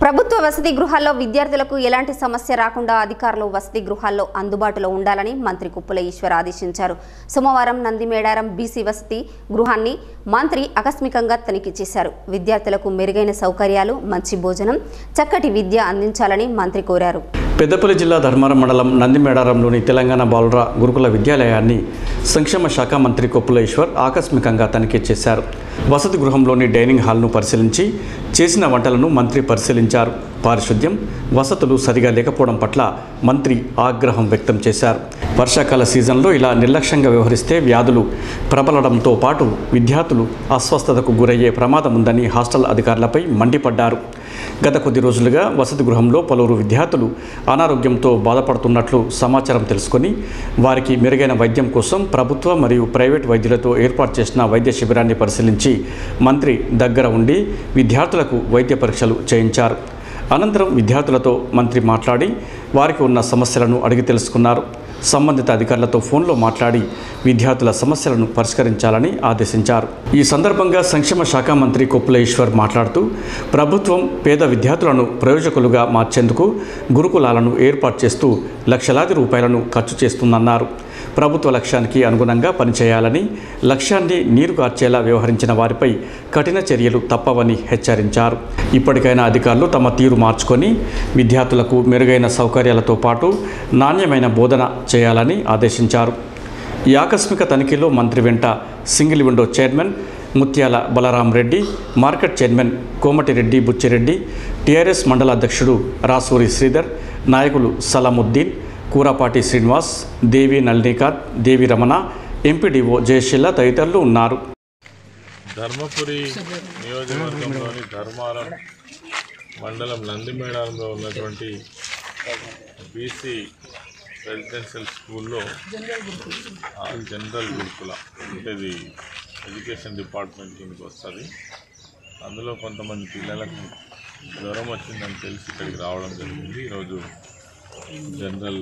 ప్రభుత్వ వసతి గృహాల్లో విద్యార్థులకు ఎలాంటి సమస్య రాకుండా అధికారులు వసతి గృహాల్లో అందుబాటులో ఉండాలని మంత్రి కుప్పుల ఈశ్వర్ ఆదేశించారు సోమవారం నందిమేడారం బీసీ వసతి గృహాన్ని మంత్రి ఆకస్మికంగా తనిఖీ చేశారు విద్యార్థులకు మెరుగైన సౌకర్యాలు మంచి భోజనం చక్కటి విద్య అందించాలని మంత్రి కోరారు పెద్దపల్లి జిల్లా ధర్మారం మండలం నందిమేడారంలోని తెలంగాణ బాలుర గురుకుల విద్యాలయాన్ని సంక్షేమ శాఖ మంత్రి కొప్పుల ఈశ్వర్ ఆకస్మికంగా తనిఖీ చేశారు వసతి గృహంలోని డైనింగ్ హాల్ను పరిశీలించి చేసిన వంటలను మంత్రి పరిశీలించారు పారిశుద్ధ్యం వసతులు సరిగా లేకపోవడం పట్ల మంత్రి ఆగ్రహం వ్యక్తం చేశారు వర్షాకాల సీజన్లో ఇలా నిర్లక్ష్యంగా వ్యవహరిస్తే వ్యాధులు ప్రబలడంతో పాటు విద్యార్థులు అస్వస్థతకు గురయ్యే ప్రమాదం ఉందని హాస్టల్ అధికారులపై మండిపడ్డారు గత కొద్ది రోజులుగా వసతి గృహంలో పలువురు విద్యార్థులు అనారోగ్యంతో బాధపడుతున్నట్లు సమాచారం తెలుసుకొని వారికి మెరుగైన వైద్యం కోసం ప్రభుత్వ మరియు ప్రైవేట్ వైద్యులతో ఏర్పాటు చేసిన వైద్య శిబిరాన్ని పరిశీలించి మంత్రి దగ్గర ఉండి విద్యార్థులకు వైద్య పరీక్షలు చేయించారు అనంతరం విద్యార్థులతో మంత్రి మాట్లాడి వారికి ఉన్న సమస్యలను అడిగి తెలుసుకున్నారు సంబంధిత అధికారులతో ఫోన్లో మాట్లాడి విద్యార్థుల సమస్యలను పరిష్కరించాలని ఆదేశించారు ఈ సందర్భంగా సంక్షేమ శాఖ మంత్రి కొప్పుల ఈశ్వర్ మాట్లాడుతూ ప్రభుత్వం పేద విద్యార్థులను ప్రయోజకులుగా మార్చేందుకు గురుకులాలను ఏర్పాటు చేస్తూ లక్షలాది రూపాయలను ఖర్చు చేస్తుందన్నారు ప్రభుత్వ లక్ష్యానికి అనుగుణంగా పనిచేయాలని లక్ష్యాన్ని నీరు కార్చేలా వ్యవహరించిన వారిపై కఠిన చర్యలు తప్పవని హెచ్చరించారు ఇప్పటికైనా అధికారులు తమ తీరు మార్చుకొని విద్యార్థులకు మెరుగైన సౌకర్యాలతో పాటు నాణ్యమైన బోధన చేయాలని ఆదేశించారు ఈ ఆకస్మిక తనిఖీలో మంత్రి వెంట single window chairman Muthyala Balaram Reddy market chairman Komatireddy Buchireddy TRS మండల అధ్యక్షుడు రాసూరి శ్రీధర్ నాయకులు సలాముద్దీన్ కూరాపాటి శ్రీనివాస్ దేవి నళినీకాంత్ దేవి రమణ ఎంపీడీఓ జయశీల తదితరులు ఉన్నారు ధర్మపురి నియోజకవర్గంలోని ధర్మారం మండలం నందిమేడారంలో ఉన్నటువంటి బీసీ రెసిడెన్షియల్ స్కూల్లో ఆ జనరల్ గురుకుల అంటే ఇది ఎడ్యుకేషన్ డిపార్ట్మెంట్ కిందకి వస్తుంది అందులో కొంతమంది పిల్లలకు జ్వరం వచ్చిందని తెలిసి ఇక్కడికి రావడం జరిగింది ఈరోజు జనరల్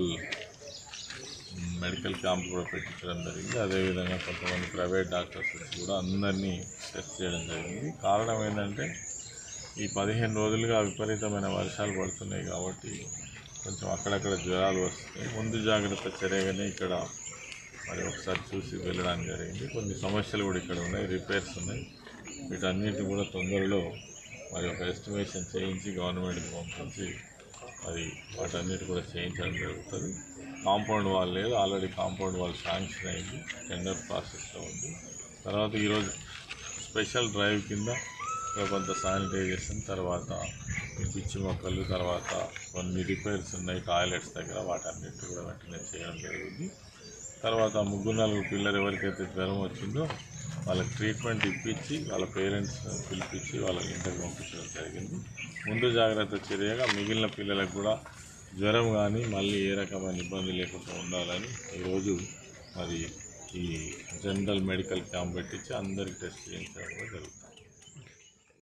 మెడికల్ క్యాంప్ కూడా పెట్టించడం జరిగింది అదేవిధంగా కొంతమంది ప్రైవేట్ డాక్టర్స్ వచ్చి కూడా అందరినీ టెస్ట్ చేయడం జరిగింది కారణం ఏంటంటే ఈ పదిహేను రోజులుగా విపరీతమైన వర్షాలు పడుతున్నాయి కాబట్టి కొంచెం అక్కడక్కడ జ్వరాలు వస్తున్నాయి ముందు జాగ్రత్త చర్యగానే ఇక్కడ మరి ఒకసారి చూసి వెళ్ళడానికి జరిగింది కొన్ని సమస్యలు కూడా ఇక్కడ ఉన్నాయి రిపేర్స్ ఉన్నాయి వీటన్నిటిని కూడా తొందరలో మరి ఒక ఎస్టిమేషన్ చేయించి గవర్నమెంట్కి పంపించి అది వాటన్నిటి కూడా చేయించడం జరుగుతుంది కాంపౌండ్ వాల్ లేదు ఆల్రెడీ కాంపౌండ్ వాల్ శాంక్షన్ అయింది టెండర్ ప్రాసెస్లో ఉంది తర్వాత ఈరోజు స్పెషల్ డ్రైవ్ కింద ఇంకా కొంత శానిటైజేషన్ తర్వాత ఈ పిచ్చి మొక్కలు తర్వాత కొన్ని రిపేర్స్ ఉన్నాయి టాయిలెట్స్ దగ్గర వాటన్నిటి కూడా వెంటనే చేయడం జరిగింది తర్వాత ముగ్గురు నలుగురు పిల్లలు ఎవరికైతే జ్వరం వచ్చిందో వాళ్ళకి ట్రీట్మెంట్ ఇప్పించి వాళ్ళ పేరెంట్స్ పిలిపించి వాళ్ళకి ఇంటికి పంపించడం జరిగింది ముందు జాగ్రత్త చర్యగా మిగిలిన పిల్లలకు కూడా జ్వరం కానీ మళ్ళీ ఏ రకమైన ఇబ్బంది లేకుండా ఉండాలని ఈరోజు మరి ఈ జనరల్ మెడికల్ క్యాంప్ పెట్టించి అందరికి టెస్ట్ చేయించడం కూడా జరుగుతుంది